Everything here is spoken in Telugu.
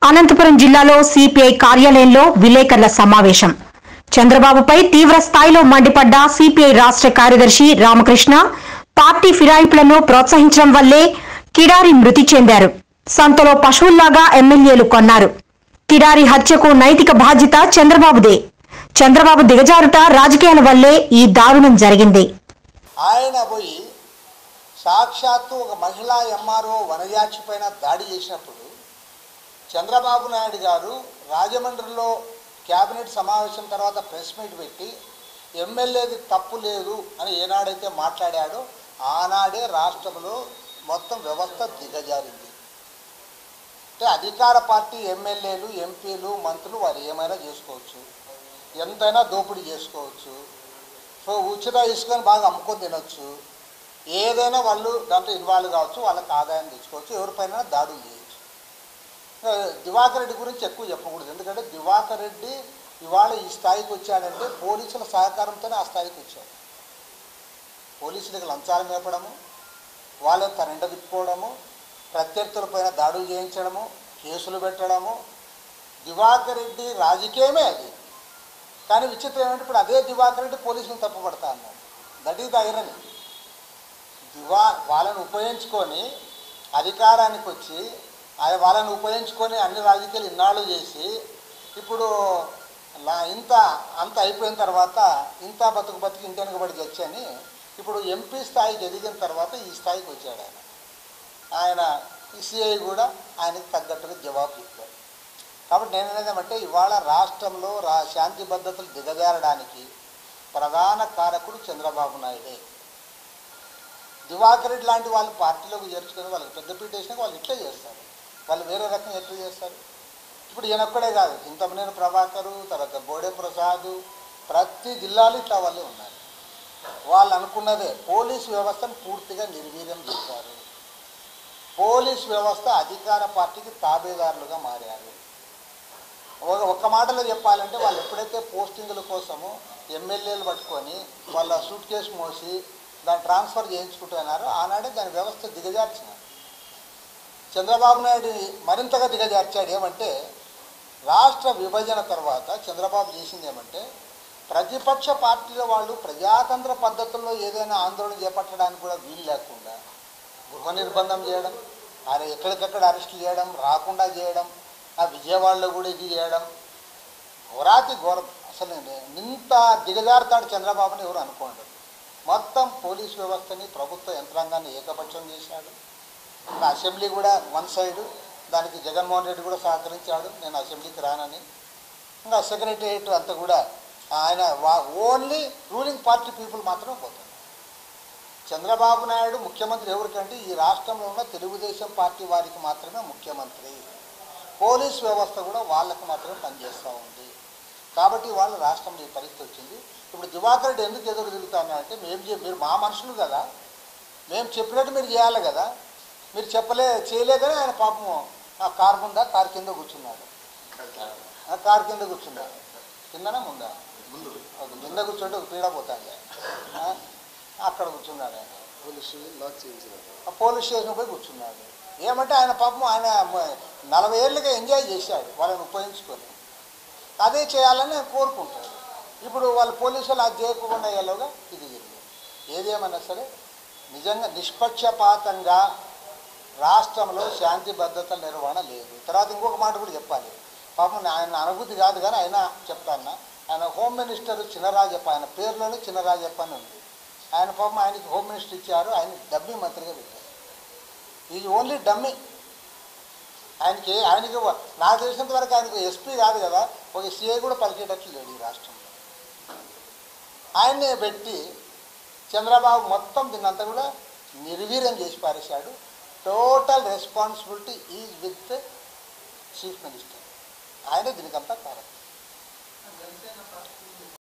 అనంతపురం జిల్లాలో సిపిఐ కార్యాలయంలో విలేకరుల సమావేశం చంద్రబాబుపై తీవ్ర స్థాయిలో మండిపడ్డ సిపిఐ రాష్ట్ర కార్యదర్శి రామకృష్ణ పార్టీ ఫిరాయింపులను ప్రోత్సహించడం వల్లే కిడారి మృతి చెందారు సంతలో పశువుల్లాగా ఎమ్మెల్యేలు కొన్నారు కిడారి హత్యకు నైతిక బాధ్యత చంద్రబాబుదే చంద్రబాబు దిగజారుట రాజకీయాల వల్లే ఈ దారుణం జరిగింది ఆయన పోయి సాక్షాత్తు ఒక మహిళా ఎంఆర్ఓ వనజాక్షి పైన దాడి చేసినప్పుడు చంద్రబాబు నాయుడు గారు రాజమండ్రిలో కేబినెట్ సమావేశం తర్వాత ప్రెస్ మీట్ పెట్టి ఎమ్మెల్యేది తప్పు లేదు అని ఏనాడైతే మాట్లాడాడో ఆనాడే రాష్ట్రంలో మొత్తం వ్యవస్థ దిగజారింది అంటే అధికార పార్టీ ఎమ్మెల్యేలు ఎంపీలు మంత్రులు వారు ఏమైనా చేసుకోవచ్చు ఎంతైనా దోపిడీ చేసుకోవచ్చు సో ఉచిత ఇసుకని బాగా అమ్ముకొని తినొచ్చు ఏదైనా వాళ్ళు దాంట్లో ఇన్వాల్వ్ కావచ్చు వాళ్ళకి ఆదాయం తెచ్చుకోవచ్చు ఎవరిపైన దాడులు చేయొచ్చు ఆ, దివాకర్ రెడ్డి గురించి ఎక్కువ చెప్పకూడదు ఎందుకంటే దివాకర్ రెడ్డి ఇవాళ ఈ స్థాయికి వచ్చాడంటే పోలీసుల సహకారంతోనే ఆ స్థాయికి వచ్చాడు పోలీసులకు లంచాలు మేపడము వాళ్ళని తన ఎండ తిప్పుకోవడము ప్రత్యర్థులపైన దాడులు చేయించడము కేసులు పెట్టడము దివాకర్ రెడ్డి రాజకీయమే అది కానీ విచిత్రం ఏమంటే ఇప్పుడు అదే దివాకర్ రెడ్డి పోలీసులు తప్పుపడతా అన్నాడు దట్ ఈస్ ద ఐరన్ దివా వాళ్ళని ఉపయోగించుకొని అధికారానికి వచ్చి ఆయన వాళ్ళని ఉపయోగించుకొని అన్ని రాజకీయాలు ఇన్నాళ్ళు చేసి ఇప్పుడు లా- ఇంత అంత అయిపోయిన తర్వాత ఇంత బతుకు బతుకు ఇంటి వెనకబడి చచ్చని ఇప్పుడు ఎంపీ స్థాయికి ఎదిగిన తర్వాత ఈ స్థాయికి వచ్చాడు ఆయన ఆయన ఈ సిఐ కూడా ఆయనకు తగ్గట్టుగా జవాబు చెప్పాడు కాబట్టి నేను అనేది ఏమంటే ఇవాళ రాష్ట్రంలో రా శాంతి భద్రతలు దిగజారడానికి ప్రధాన కారకుడు చంద్రబాబు నాయుడే దివాకర్ రెడ్డి లాంటి వాళ్ళు పార్టీలోకి చేర్చుకొని వాళ్ళకి పెద్దపీట వేసినాక వాళ్ళు ఇట్లే చేస్తారు వాళ్ళు వేరే రకంగా ఎట్లా చేస్తారు ఇప్పుడు ఈయనొక్కడే కాదు చింతమనేని ప్రభాకరు తర్వాత బోడే ప్రసాద్ ప్రతి జిల్లాలో ఇట్లా వాళ్ళే ఉన్నారు వాళ్ళు అనుకున్నదే పోలీస్ వ్యవస్థను పూర్తిగా నిర్వీర్యం చేశారు పోలీస్ వ్యవస్థ అధికార పార్టీకి తాబేదారులుగా మారారు ఒక ఒక్క మాటలో చెప్పాలంటే వాళ్ళు ఎప్పుడైతే పోస్టింగుల కోసము ఎమ్మెల్యేలు పట్టుకొని వాళ్ళ సూట్ కేసు మోసి దాన్ని ట్రాన్స్ఫర్ చేయించుకుంటున్నారో ఆనాడే దాని వ్యవస్థ దిగజార్చినారు చంద్రబాబు నాయుడు మరింతగా దిగజార్చాడు ఏమంటే రాష్ట్ర విభజన తర్వాత చంద్రబాబు చేసింది ఏమంటే ప్రతిపక్ష పార్టీల వాళ్ళు ప్రజాతంత్ర పద్ధతుల్లో ఏదైనా ఆందోళన చేపట్టడానికి కూడా వీలు లేకుండా గృహ నిర్బంధం చేయడం ఆయన ఎక్కడికక్కడ అరెస్ట్ చేయడం రాకుండా చేయడం ఆ విజయవాడలో కూడా ఇది చేయడం ఘోరాతి ఘోరం అసలు ఇంత దిగజారుతాడు చంద్రబాబుని ఎవరు అనుకోండి మొత్తం పోలీస్ వ్యవస్థని ప్రభుత్వ యంత్రాంగాన్ని ఏకపక్షం చేశాడు ఇంకా అసెంబ్లీ కూడా వన్ సైడ్ దానికి జగన్మోహన్ రెడ్డి కూడా సహకరించాడు నేను అసెంబ్లీకి రానని ఇంకా సెక్రటరియట్ అంతా కూడా ఆయన ఓన్లీ రూలింగ్ పార్టీ పీపుల్ మాత్రమే పోతారు చంద్రబాబు నాయుడు ముఖ్యమంత్రి ఎవరికంటే ఈ రాష్ట్రంలో ఉన్న తెలుగుదేశం పార్టీ వారికి మాత్రమే ముఖ్యమంత్రి పోలీస్ వ్యవస్థ కూడా వాళ్ళకి మాత్రమే పనిచేస్తూ ఉంది కాబట్టి వాళ్ళ రాష్ట్రంలో ఈ పరిస్థితి వచ్చింది ఇప్పుడు దివాకర్ రెడ్డి ఎందుకు ఎదురు తిరుగుతున్నారంటే మేము చే- మీరు మా మనుషులు కదా మేము చెప్పినట్టు మీరు చేయాలి కదా మీరు చెప్పలే చేయలేదని ఆయన పాపం ఆ కారు ముందా కారు కింద కూర్చున్నాడు ఆ కారు కింద కూర్చున్నాడు కిందనా ముందా ముందు కింద కూర్చుంటే ఒక పీడ పోతాడు ఆ, అక్కడ కూర్చున్నాడు ఆయన పోలీసులు లాక్ చేయించినారు ఆ పోలీస్ స్టేషన్ పోయి కూర్చున్నాడు ఏమంటే ఆయన పాపం ఆయన మ- నలభై ఏళ్ళుగా ఎంజాయ్ చేశాడు వాళ్ళని ఉపయోగించుకొని అదే చేయాలని ఆయన కోరుకుంటాడు ఇప్పుడు వాళ్ళు పోలీసులు అది చేయకుండా అయ్యేలోగా ఇది జరిగింది ఏదేమన్నా సరే నిజంగా నిష్పక్షపాతంగా రాష్ట్రంలో శాంతి భద్రతల నిర్వహణ లేదు తర్వాత ఇంకొక మాట కూడా చెప్పాలి పాపం ఆయన అనుభూతి కాదు కానీ ఆయన చెప్తాను ఆయన హోమ్ మినిస్టర్ చినరాజప్ప ఆయన పేరులోనే చినరాజప్ప అని ఉంది ఆయన పాపం ఆయనకి హోమ్ మినిస్టర్ ఇచ్చారు ఆయన డమ్మీ మంత్రిగా పెట్టారు ఇది ఓన్లీ డమ్మీ ఆయనకి ఆయనకి నాకు తెలిసినంత వరకు ఆయనకు ఎస్పీ కాదు కదా ఒక సీఏ కూడా పలికేటట్లు లేడు ఈ రాష్ట్రంలో ఆయన్నే పెట్టి చంద్రబాబు మొత్తం దీన్నంతా కూడా నిర్వీర్యం చేసి పారేశాడు total responsibility is with chief minister ఆయనే దీనికంతా కారణం